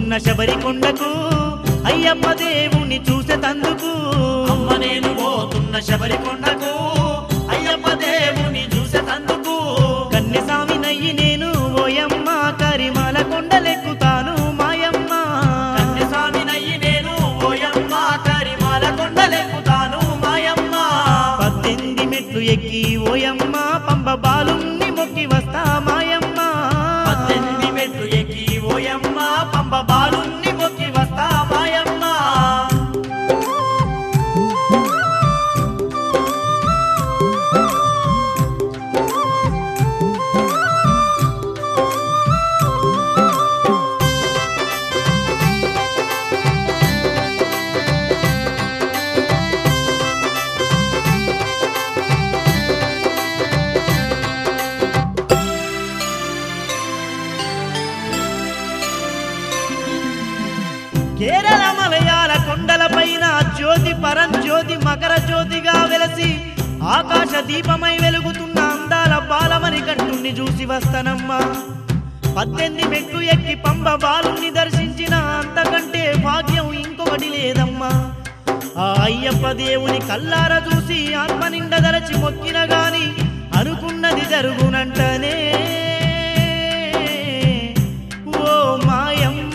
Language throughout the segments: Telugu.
పోతున్న శబరి కొండకు అయ్యప్ప దేవుని చూసేతందుకు అమ్మ నేను పోతున్న శబరి కొండకు అయ్యప్ప దేవుని చూసేటందుకు కన్యస్వామి నయ్యి నేను ఓయమ్మ కరిమాల కొండలెక్కుతాను మాయమ్మ కన్యస్వామి నయ్యి నేను ఓయమ్మ కరిమాల కొండలెక్కుతాను మాయమ్మ పద్దెనిమిది మెట్లు ఎక్కి ఓయమ్మ పంబ బాలుని మొక్కి వస్తా మాయమ్మ పద్దెనిమిది మెట్లు ఎక్కి ఓయమ్మ పంబ బాలుని మొక్కి వస్తా మాయమ్మ కేరళ మలయాళ కొండలపైన జ్యోతి పరంజ్యోతి మకర జ్యోతిగా వెలసి ఆకాశ దీపమై వెలుగుతున్న అందాల బాలమని కంటుని చూసి వస్తానమ్మా పద్దెనిమిది మెట్లు ఎక్కి పంబ బాలుని దర్శించిన అంతకంటే భాగ్యం ఇంకొకటి లేదమ్మా ఆ అయ్యప్ప దేవుని కల్లార చూసి ఆత్మ నిండా దరచి మొక్కిన గాని అనుకున్నది జరుగునంటనే ఓ మాయమ్మ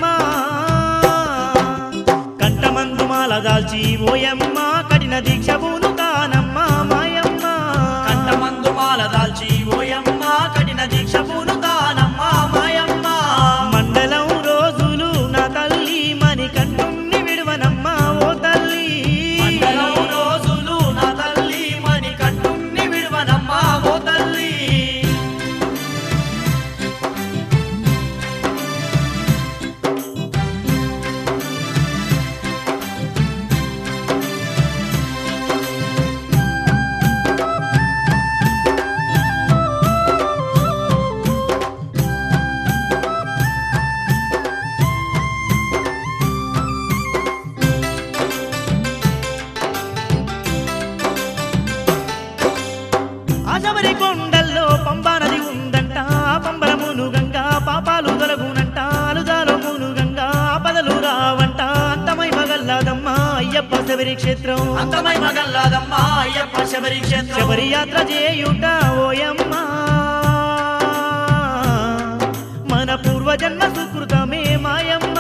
కంటమందు మాల దాల్చి ఓయమ్మ కఠిన దీక్ష పూను కానమ్మ మాయమ్మ కంటమందు మాల దాల్చి ఓయమ్మ కఠిన దీక్ష పూనుతానమ్మ మాయమ్మ మండలం రోజులు నా తల్లి మని కంటుని విడువనమ్మ ఓ తల్లి మండలం రోజులు నా తల్లి మని కట్టుని విడువనమ్మ ఓ తల్లి ఆశబరి కొండల్లో పంబా నది ఉందంట పంబరమును గంగా పాపాలు తొలగునంట అలుదాలమును గంగా ఆపదలు రావంట అంతమై మగల్లాదమ్మ అయ్యప్ప శబరి క్షేత్రం అంతమై మగల్లాదమ్మ అయ్యప్ప శబరి క్షేత్రం శబరి యాత్ర చేయుట ఓయమ్మ మన పూర్వజన్మ సుకృతమే మాయమ్మ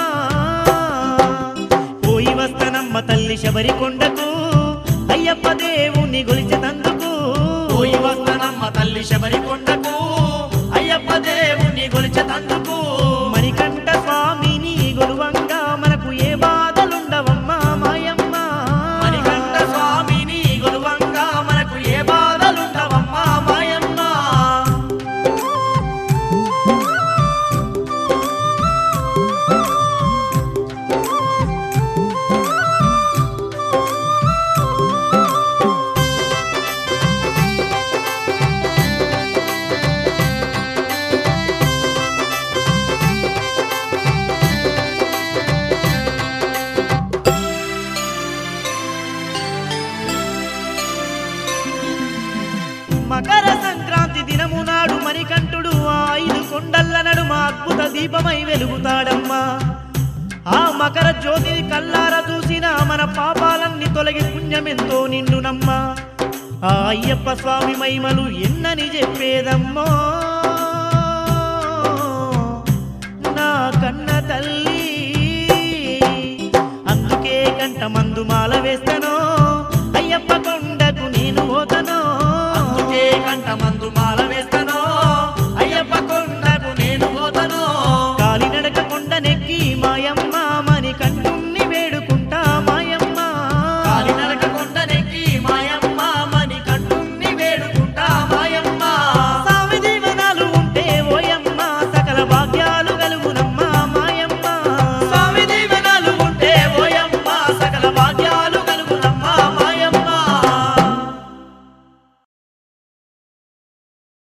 పోయి వస్తనమ్మ తల్లి శబరి కొండకు అయ్యప్ప దేవుని గొలిచెతందుకు పోయి వస్తనమ్మ తల్లి శబరి కొండకు అయ్యప్ప దేవుని గొలిచెతందుకు మణికంఠ స్వామిని గొలువంగా మనకు ఏ బాధలుండవమ్మా మాయమ్మ మణికంఠ స్వామిని గొలువంగా మనకు ఏ బాధలుండవమ్మ మాయమ్మ మకర సంక్రాంతి దినము నాడు మణికంఠుడు ఆ ఐదు కొండల్ల నడుమ అద్భుత దీపమై వెలుగుతాడమ్మా ఆ మకర జ్యోతిని కల్లార చూసిన మన పాపాలన్నీ తొలగి పుణ్యమెంతో నిండునమ్మా ఆ అయ్యప్ప స్వామి మహిమలు ఎన్నని చెప్పేదమ్మో నా కన్న తల్లి అందుకే కంట మందు మాల వేస్తనో అయ్యప్ప కొండకు నేను పోతనో అందుకే కంట మందు